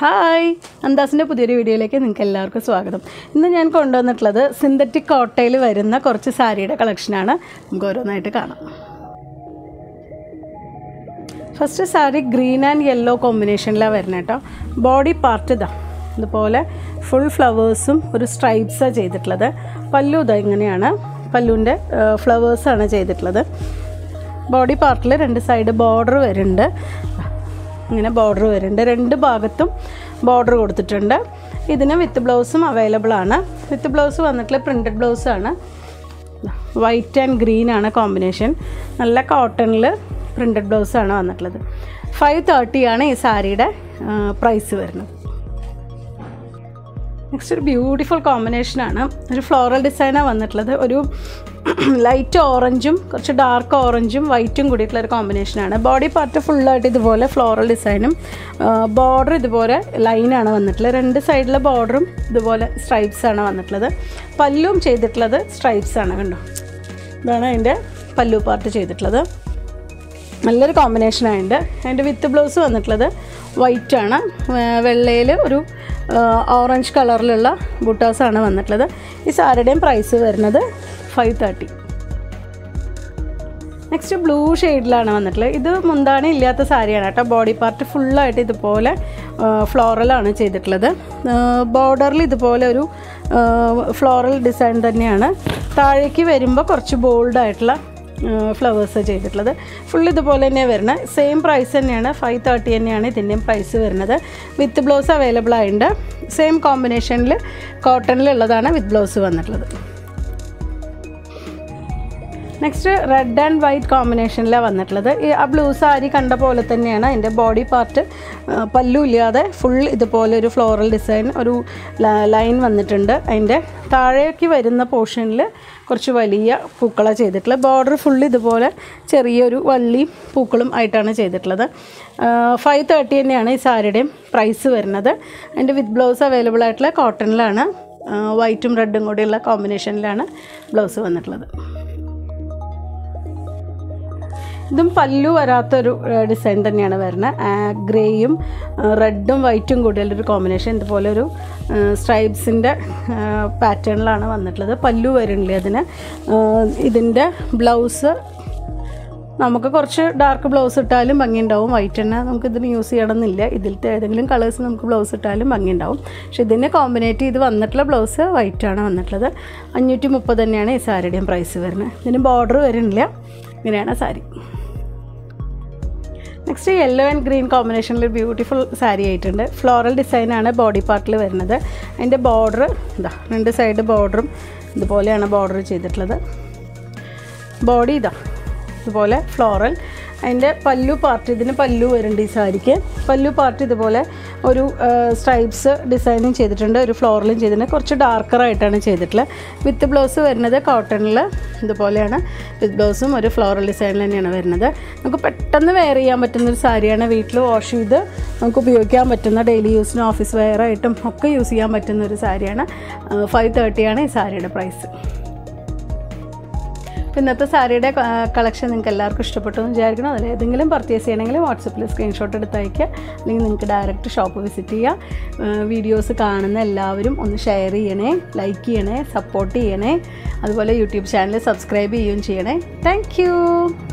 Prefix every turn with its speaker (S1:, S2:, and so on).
S1: hi അന്താസിൻ്റെ പുതിയൊരു വീഡിയോയിലേക്ക് നിങ്ങൾക്ക് എല്ലാവർക്കും സ്വാഗതം ഇന്ന് ഞാൻ കൊണ്ടുവന്നിട്ടുള്ളത് സിന്തറ്റിക് കോട്ടയിൽ വരുന്ന കുറച്ച് സാരിയുടെ കളക്ഷനാണ് നമുക്ക് ഓരോന്നായിട്ട് കാണാം first sari green and yellow കോമ്പിനേഷനിലാണ് വരുന്നത് കേട്ടോ ബോഡി പാർട്ട് ഇതാ ഇതുപോലെ ഫുൾ ഫ്ലവേഴ്സും ഒരു സ്ട്രൈപ്സാണ് ചെയ്തിട്ടുള്ളത് പല്ലു ഇതാ ഇങ്ങനെയാണ് പല്ലുവിൻ്റെ ഫ്ലവേഴ്സാണ് ചെയ്തിട്ടുള്ളത് ബോഡി പാർട്ടിൽ രണ്ട് സൈഡ് ബോർഡർ വരുന്നുണ്ട് ഇങ്ങനെ ബോർഡർ വരുന്നുണ്ട് രണ്ട് ഭാഗത്തും ബോർഡർ കൊടുത്തിട്ടുണ്ട് ഇതിന് വിത്ത് ബ്ലൗസും അവൈലബിൾ ആണ് വിത്ത് ബ്ലൗസ് വന്നിട്ടുള്ള പ്രിൻറ്റഡ് ബ്ലൗസാണ് വൈറ്റ് ആൻഡ് ഗ്രീൻ ആണ് കോമ്പിനേഷൻ നല്ല കോട്ടണിൽ പ്രിൻറ്റഡ് ബ്ലൗസാണ് വന്നിട്ടുള്ളത് ഫൈവ് തേർട്ടിയാണ് ഈ സാരിയുടെ പ്രൈസ് വരുന്നത് നെക്സ്റ്റ് ഒരു ബ്യൂട്ടിഫുൾ കോമ്പിനേഷനാണ് ഒരു ഫ്ലോറൽ ഡിസൈനാണ് വന്നിട്ടുള്ളത് ഒരു ലൈറ്റ് ഓറഞ്ചും കുറച്ച് ഡാർക്ക് ഓറഞ്ചും വൈറ്റും കൂടിയിട്ടുള്ള ഒരു കോമ്പിനേഷനാണ് ബോഡി പാർട്ട് ഫുള്ളായിട്ട് ഇതുപോലെ ഫ്ലോറൽ ഡിസൈനും ബോർഡർ ഇതുപോലെ ലൈനാണ് വന്നിട്ടുള്ളത് രണ്ട് സൈഡിലെ ബോർഡറും ഇതുപോലെ സ്ട്രൈപ്സ് ആണ് വന്നിട്ടുള്ളത് പല്ലും ചെയ്തിട്ടുള്ളത് സ്ട്രൈപ്സ് ആണ് കണ്ടോ ഇതാണ് അതിൻ്റെ പല്ലു പാർട്ട് ചെയ്തിട്ടുള്ളത് നല്ലൊരു കോമ്പിനേഷൻ ആയിട്ടുണ്ട് അതിൻ്റെ വിത്ത് ബ്ലൗസ് വന്നിട്ടുള്ളത് വൈറ്റ് ആണ് വെള്ളയിൽ ഒരു ഓറഞ്ച് കളറിലുള്ള ബുട്ടാസാണ് വന്നിട്ടുള്ളത് ഈ സാരിയുടെയും പ്രൈസ് വരുന്നത് ഫൈവ് തേർട്ടി നെക്സ്റ്റ് ബ്ലൂ ഷെയ്ഡിലാണ് വന്നിട്ടുള്ളത് ഇത് മുന്താണി ഇല്ലാത്ത സാരിയാണ് കേട്ടോ ബോഡി പാർട്ട് ഫുള്ളായിട്ട് ഇതുപോലെ ഫ്ലോറലാണ് ചെയ്തിട്ടുള്ളത് ബോർഡറിൽ ഇതുപോലെ ഒരു ഫ്ലോറൽ ഡിസൈൻ തന്നെയാണ് താഴേക്ക് വരുമ്പോൾ കുറച്ച് ബോൾഡായിട്ടുള്ള ഫ്ലവേഴ്സ് ചെയ്തിട്ടുള്ളത് ഫുൾ ഇതുപോലെ തന്നെയാണ് വരുന്നത് സെയിം പ്രൈസ് തന്നെയാണ് ഫൈവ് തേർട്ടി തന്നെയാണ് ഇതിൻ്റെയും പ്രൈസ് വരുന്നത് വിത്ത് ബ്ലൗസ് അവൈലബിൾ ആയിട്ടുണ്ട് സെയിം കോമ്പിനേഷനിൽ കോട്ടണിലുള്ളതാണ് വിത്ത് ബ്ലൗസ് വന്നിട്ടുള്ളത് നെക്സ്റ്റ് റെഡ് ആൻഡ് വൈറ്റ് കോമ്പിനേഷനിലാണ് വന്നിട്ടുള്ളത് ഈ ആ ബ്ലൂ സാരി കണ്ട പോലെ തന്നെയാണ് അതിൻ്റെ ബോഡി പാർട്ട് പല്ലു ഇല്ലാതെ ഫുൾ ഇതുപോലെ ഒരു ഫ്ലോറൽ ഡിസൈൻ ഒരു ലൈൻ വന്നിട്ടുണ്ട് അതിൻ്റെ താഴേക്ക് വരുന്ന പോർഷനിൽ കുറച്ച് വലിയ പൂക്കളാണ് ചെയ്തിട്ടുള്ളത് ബോർഡർ ഫുൾ ഇതുപോലെ ചെറിയൊരു വള്ളിയും പൂക്കളും ആയിട്ടാണ് ചെയ്തിട്ടുള്ളത് ഫൈവ് തേർട്ടി തന്നെയാണ് ഈ സാരിയുടെയും പ്രൈസ് വരുന്നത് അതിൻ്റെ വിത്ത് ബ്ലൗസ് അവൈലബിൾ ആയിട്ടുള്ള കോട്ടണിലാണ് വൈറ്റും റെഡും കൂടിയുള്ള കോമ്പിനേഷനിലാണ് ബ്ലൗസ് വന്നിട്ടുള്ളത് ഇതും പല്ലു വരാത്തൊരു ഡിസൈൻ തന്നെയാണ് വരുന്നത് ഗ്രേയും റെഡും വൈറ്റും കൂടിയുള്ളൊരു കോമ്പിനേഷൻ ഇതുപോലെ ഒരു സ്ട്രൈപ്സിൻ്റെ പാറ്റേണിലാണ് വന്നിട്ടുള്ളത് പല്ലു വരുന്നില്ല അതിന് ഇതിൻ്റെ ബ്ലൗസ് നമുക്ക് കുറച്ച് ഡാർക്ക് ബ്ലൗസ് ഇട്ടാലും ഭംഗിയുണ്ടാവും വൈറ്റ് തന്നെ നമുക്ക് ഇതിന് യൂസ് ചെയ്യണമെന്നില്ല ഇതിലത്തെ ഏതെങ്കിലും കളേഴ്സ് നമുക്ക് ബ്ലൗസ് ഇട്ടാലും ഭംഗിയുണ്ടാവും പക്ഷെ ഇതിനെ കോമ്പിനേറ്റ് ചെയ്ത് വന്നിട്ടുള്ള ബ്ലൗസ് വൈറ്റാണ് വന്നിട്ടുള്ളത് അഞ്ഞൂറ്റി മുപ്പത് തന്നെയാണ് ഈ സാരിയുടെയും പ്രൈസ് വരുന്നത് ഇതിന് ബോർഡർ വരുന്നില്ല ഇങ്ങനെയാണ് sari next yellow and green കോമ്പിനേഷനിൽ ബ്യൂട്ടിഫുൾ സാരി ആയിട്ടുണ്ട് ഫ്ലോറൽ ഡിസൈനാണ് ബോഡി പാർട്ടിൽ വരുന്നത് അതിൻ്റെ ബോർഡർ ഇതാ രണ്ട് സൈഡ് ബോർഡറും ഇതുപോലെയാണ് ബോർഡർ ചെയ്തിട്ടുള്ളത് ബോഡി ഇതാ ഇതുപോലെ ഫ്ലോറൽ അതിൻ്റെ പല്ലു പാർട്ട് ഇതിന് പല്ലു വരുന്നുണ്ട് ഈ സാരിക്ക് പല്ലു പാർട്ട് ഇതുപോലെ ഒരു സ്ട്രൈപ്സ് ഡിസൈനും ചെയ്തിട്ടുണ്ട് ഒരു ഫ്ലോറലും ചെയ്തിട്ടുണ്ട് കുറച്ച് ഡാർക്കറായിട്ടാണ് ചെയ്തിട്ടുള്ളത് വിത്ത് ബ്ലൗസ് വരുന്നത് കോട്ടണിൽ ഇതുപോലെയാണ് വിത്ത് ബ്ലൗസും ഒരു ഫ്ലോറൽ ഡിസൈനിൽ തന്നെയാണ് വരുന്നത് നമുക്ക് പെട്ടെന്ന് വെയർ ചെയ്യാൻ പറ്റുന്ന ഒരു സാരിയാണ് വീട്ടിൽ വാഷ് ചെയ്ത് നമുക്ക് ഉപയോഗിക്കാൻ പറ്റുന്ന ഡെയിലി യൂസിനും ഓഫീസ് വെയറായിട്ടും ഒക്കെ യൂസ് ചെയ്യാൻ പറ്റുന്ന ഒരു സാരിയാണ് ഫൈവ് തേർട്ടിയാണ് ഈ സാരിയുടെ പ്രൈസ് ഇന്നത്തെ സാരിയുടെ കളക്ഷൻ നിങ്ങൾക്ക് എല്ലാവർക്കും ഇഷ്ടപ്പെട്ടു എന്ന് വിചാരിക്കണം അതിൽ ഏതെങ്കിലും പർച്ചേസ് ചെയ്യണമെങ്കിൽ വാട്സപ്പിൽ സ്ക്രീൻഷോട്ട് എടുത്ത് അയക്കുക അല്ലെങ്കിൽ നിങ്ങൾക്ക് ഡയറക്റ്റ് ഷോപ്പ് വിസിറ്റ് ചെയ്യുക വീഡിയോസ് കാണുന്ന എല്ലാവരും ഒന്ന് ഷെയർ ചെയ്യണേ ലൈക്ക് ചെയ്യണേ സപ്പോർട്ട് ചെയ്യണേ അതുപോലെ യൂട്യൂബ് ചാനൽ സബ്സ്ക്രൈബ് ചെയ്യുകയും ചെയ്യണേ താങ്ക്